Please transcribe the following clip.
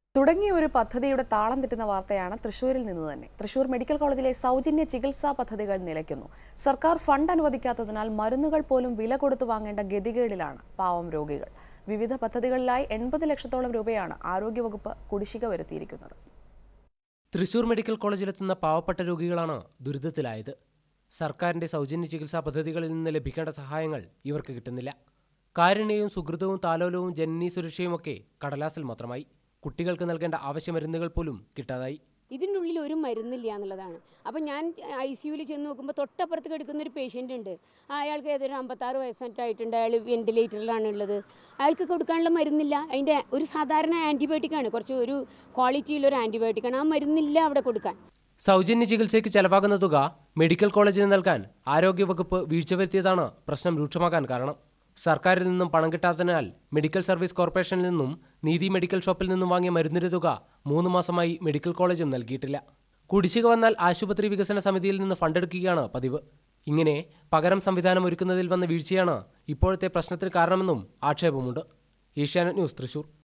തുടങ്ങിയ ഒരു പദ്ധതിയുടെ താളം തെറ്റുന്ന വാർത്തയാണ് തൃശൂരിൽ നിന്ന് തന്നെ തൃശൂർ മെഡിക്കൽ കോളേജിലെ സൗജന്യ ചികിത്സാ പദ്ധതികൾ നിലയ്ക്കുന്നു സർക്കാർ ഫണ്ട് അനുവദിക്കാത്തതിനാൽ മരുന്നുകൾ പോലും വില കൊടുത്തു വാങ്ങേണ്ട ഗതികേടിലാണ് പാവം രോഗികൾ വിവിധ പദ്ധതികളിലായി എൺപത് ലക്ഷത്തോളം രൂപയാണ് ആരോഗ്യവകുപ്പ് കുടിശ്ശിക വരുത്തിയിരിക്കുന്നത് തൃശൂർ മെഡിക്കൽ കോളേജിലെത്തുന്ന പാവപ്പെട്ട രോഗികളാണ് ദുരിതത്തിലായത് സർക്കാരിന്റെ സൗജന്യ ചികിത്സാ പദ്ധതികളിൽ നിന്ന് ലഭിക്കേണ്ട സഹായങ്ങൾ ഇവർക്ക് കിട്ടുന്നില്ല കാരുണ്യവും സുഹൃതവും താലോലവും ജനനീ സുരക്ഷയുമൊക്കെ കടലാസിൽ മാത്രമായി കുട്ടികൾക്ക് നൽകേണ്ട ആവശ്യ മരുന്നുകൾ പോലും കിട്ടാതായി ഇതിൻ്റെ ഉള്ളിൽ ഒരു മരുന്നില്ല എന്നുള്ളതാണ് അപ്പം ഞാൻ ഐ സി യുവിൽ ചെന്ന് നോക്കുമ്പോൾ തൊട്ടപ്പുറത്ത് കിടക്കുന്ന ഒരു പേഷ്യൻ്റ് ഉണ്ട് ആ, അയാൾക്ക് ഏതൊരു അമ്പത്താറ് വയസ്സായിട്ടുണ്ട് അയാൾ വെന്റിലേറ്ററിലാണ് ഉള്ളത് അയാൾക്ക് കൊടുക്കാനുള്ള മരുന്നില്ല അതിൻ്റെ ഒരു സാധാരണ ആൻറ്റിബയോട്ടിക്കാണ് കുറച്ച് ഒരു ക്വാളിറ്റിയുള്ള ആൻറ്റിബയോട്ടിക്കാണ് ആ മരുന്നില്ല അവിടെ കൊടുക്കാൻ സൗജന്യ ചികിത്സയ്ക്ക് ചെലവാകുന്ന തുക മെഡിക്കൽ കോളേജിന് നൽകാൻ ആരോഗ്യവകുപ്പ് വീഴ്ച വരുത്തിയതാണ് പ്രശ്നം രൂക്ഷമാകാൻ കാരണം സർക്കാരിൽ നിന്നും പണം കിട്ടാത്തതിനാൽ മെഡിക്കൽ സർവീസ് കോർപ്പറേഷനിൽ നിന്നും നീതി മെഡിക്കൽ ഷോപ്പിൽ നിന്നും വാങ്ങിയ മരുന്നിന്റെ തുക മൂന്ന് മാസമായി മെഡിക്കൽ കോളേജും നൽകിയിട്ടില്ല കുടിശ്ശിക വന്നാൽ ആശുപത്രി വികസന സമിതിയിൽ നിന്ന് ഫണ്ടെടുക്കുകയാണ് പതിവ് ഇങ്ങനെ പകരം സംവിധാനം ഒരുക്കുന്നതിൽ വന്ന വീഴ്ചയാണ് ഇപ്പോഴത്തെ പ്രശ്നത്തിന് കാരണമെന്നും ആക്ഷേപമുണ്ട് ഏഷ്യാനെറ്റ് ന്യൂസ് തൃശൂർ